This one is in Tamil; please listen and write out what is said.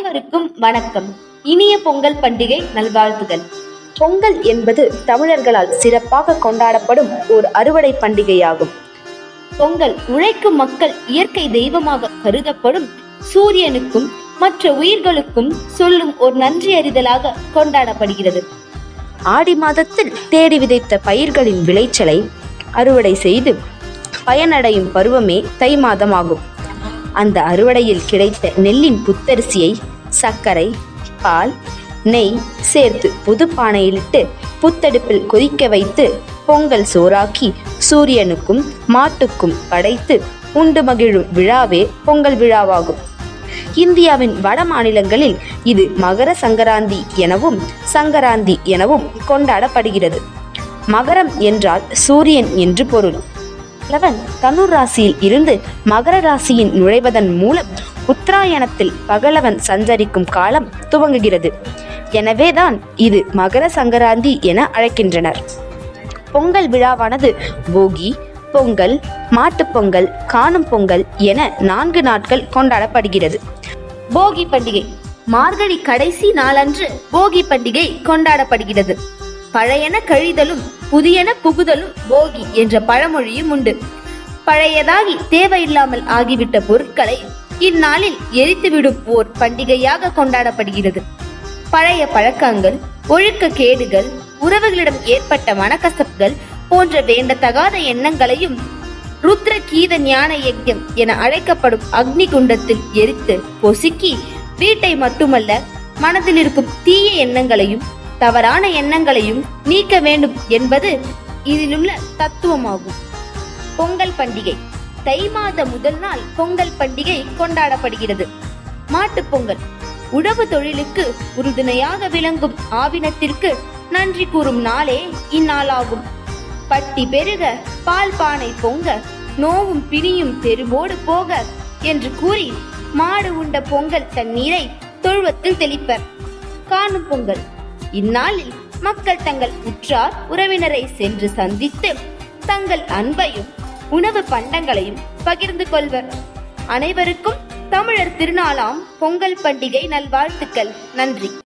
அனைவருக்கும் வணக்கம் இனிய பொங்கல் பண்டிகை நல்வாழ்த்துகள் பொங்கல் என்பது தமிழர்களால் சிறப்பாக கொண்டாடப்படும் ஒரு அறுவடை பண்டிகையாகும் பொங்கல் உழைக்கும் மக்கள் இயற்கை தெய்வமாக கருதப்படும் சூரியனுக்கும் மற்ற உயிர்களுக்கும் சொல்லும் ஒரு நன்றி அறிதலாக கொண்டாடப்படுகிறது ஆடி மாதத்தில் தேடி விதைத்த பயிர்களின் விளைச்சலை அறுவடை செய்து பயனடையும் பருவமே தை மாதமாகும் அந்த அறுவடையில் கிடைத்த நெல்லின் புத்தரிசியை சர்க்கரை பால் நெய் சேர்த்து புது பானையிலிட்டு புத்தடுப்பில் கொதிக்க வைத்து பொங்கல் சோறாக்கி சூரியனுக்கும் மாட்டுக்கும் படைத்து உண்டு மகிழும் விழாவே பொங்கல் விழாவாகும் இந்தியாவின் வட மாநிலங்களில் இது மகர சங்கராந்தி எனவும் சங்கராந்தி எனவும் கொண்டாடப்படுகிறது மகரம் என்றால் சூரியன் என்று பொருள் பகலவன் தனுர் ராசியில் இருந்து மகர ராசியின் நுழைவதன் மூலம் உத்தராயணத்தில் பகலவன் சஞ்சரிக்கும் காலம் துவங்குகிறது எனவேதான் இது மகர சங்கராந்தி என அழைக்கின்றனர் பொங்கல் விழாவானது போகி பொங்கல் மாட்டுப் பொங்கல் காணும் பொங்கல் என நான்கு நாட்கள் கொண்டாடப்படுகிறது போகி பண்டிகை மார்கழி கடைசி நாளன்று போகி பண்டிகை கொண்டாடப்படுகிறது பழையன கழிதலும் புதியன புகுதலும் போகி என்ற பழமொழியும் உண்டு பழையதாகி தேவையில்லாமல் ஆகிவிட்ட பொருட்களை இந்நாளில் எரித்துவிடும் ஓர் பண்டிகையாக கொண்டாடப்படுகிறது பழைய பழக்கங்கள் ஒழுக்க கேடுகள் உறவுகளிடம் ஏற்பட்ட மனக்கசப்புகள் போன்ற வேண்டத்தகாத எண்ணங்களையும் ருத்ர கீத ஞான யஜ்யம் என அழைக்கப்படும் அக்னி குண்டத்தில் எரித்து பொசுக்கி வீட்டை மட்டுமல்ல மனதில் இருக்கும் தீய எண்ணங்களையும் தவறான எண்ணங்களையும் நீக்க வேண்டும் என்பது இதிலுள்ள தத்துவமாகும் பொங்கல் பண்டிகை தை மாத முதல் நாள் பொங்கல் பண்டிகை கொண்டாடப்படுகிறது மாட்டுப் பொங்கல் உழவு தொழிலுக்கு உறுதுணையாக விளங்கும் ஆவினத்திற்கு நன்றி கூறும் நாளே இந்நாளாகும் பட்டி பெருக பால் பானை பொங்க நோவும் பிணியும் தெருவோடு போக என்று கூறி மாடு உண்ட பொங்கல் தண்ணீரை தொழுவத்தில் தெளிப்பர் காணும் பொங்கல் இந்நாளில் மக்கள் தங்கள் உற்றார் உறவினரை சென்று சந்தித்து தங்கள் அன்பையும் உணவு பண்டங்களையும் பகிர்ந்து கொள்வர் அனைவருக்கும் தமிழர் திருநாளாம் பொங்கல் பண்டிகை நல்வாழ்த்துக்கள் நன்றி